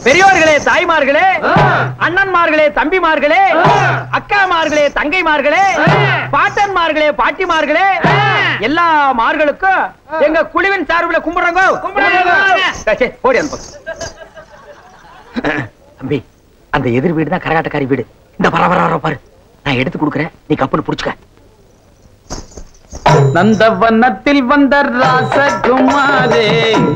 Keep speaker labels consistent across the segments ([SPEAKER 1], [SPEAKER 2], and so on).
[SPEAKER 1] பெரியோர்களே தாய்மார்களே அண்ணன்மார்களே தம்பிமார்களே அக்காமார்களே தங்கைமார்களே பாட்டன்மார்களே பாட்டிமார்களே எல்லா மார்களுக்கும் எங்க குழுவின் சார்பில் கும்பிடுறோங்க சரி, போடி அந்த பக்கம். தம்பி அந்த எதிர் வீடு தான் கரகாட்டக்காரி வீடு இந்த வர வர வர பாரு நான் எடுத்து கொடுக்குறேன் நீ கப்புன்னு புடிச்சுக்க
[SPEAKER 2] நந்தவனத்தில் வந்த ராசகுமாரே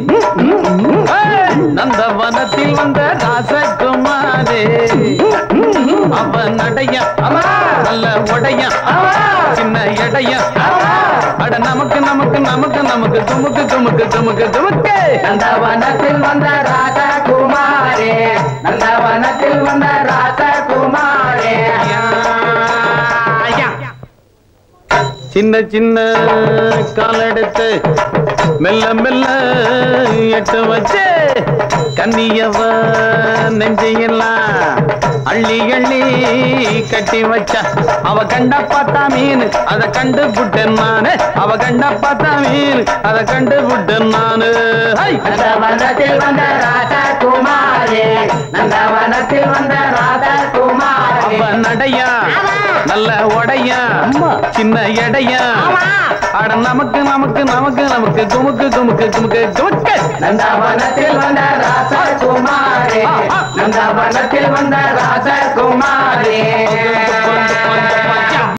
[SPEAKER 2] நந்தவனத்தில் வந்த ராசகுமாரே அவன் நடைய நல்ல உடைய சின்ன எடைய அட நமக்கு நமக்கு நமக்கு நமக்கு துமுக்கு துமுக்கு துமுக்கு துமுக்கு
[SPEAKER 3] நந்தவனத்தில் வந்த ராஜகுமாரே நந்தவனத்தில் வந்த ராஜகுமாரே
[SPEAKER 2] சின்ன சின்ன காலெடுத்து மெல்ல மெல்ல எட்டு வச்சு கன்னியவ நெஞ்சையெல்லாம் அள்ளி அள்ளி கட்டி வச்சா அவ கண்ட பார்த்தா மீன் அத கண்டு புட்டேன் நானு அவ கண்ட பார்த்தா மீன் அத கண்டு புட்டேன் நானு ஹை!
[SPEAKER 3] நந்தவனத்தில் வந்த ராஜகுமாரே நந்தவனத்தில் வந்த ராஜகுமாரே
[SPEAKER 2] அவ நடையா நல்ல உடையா சின்ன எடையா அட நமக்கு நமக்கு நமக்கு நமக்கு குமுக்கு குமுக்கு குமுக்கு குமுக்கு
[SPEAKER 3] நந்தவனத்தில் வந்த ராஜகுமாரே நந்தவனத்தில் வந்த ராஜகுமாரே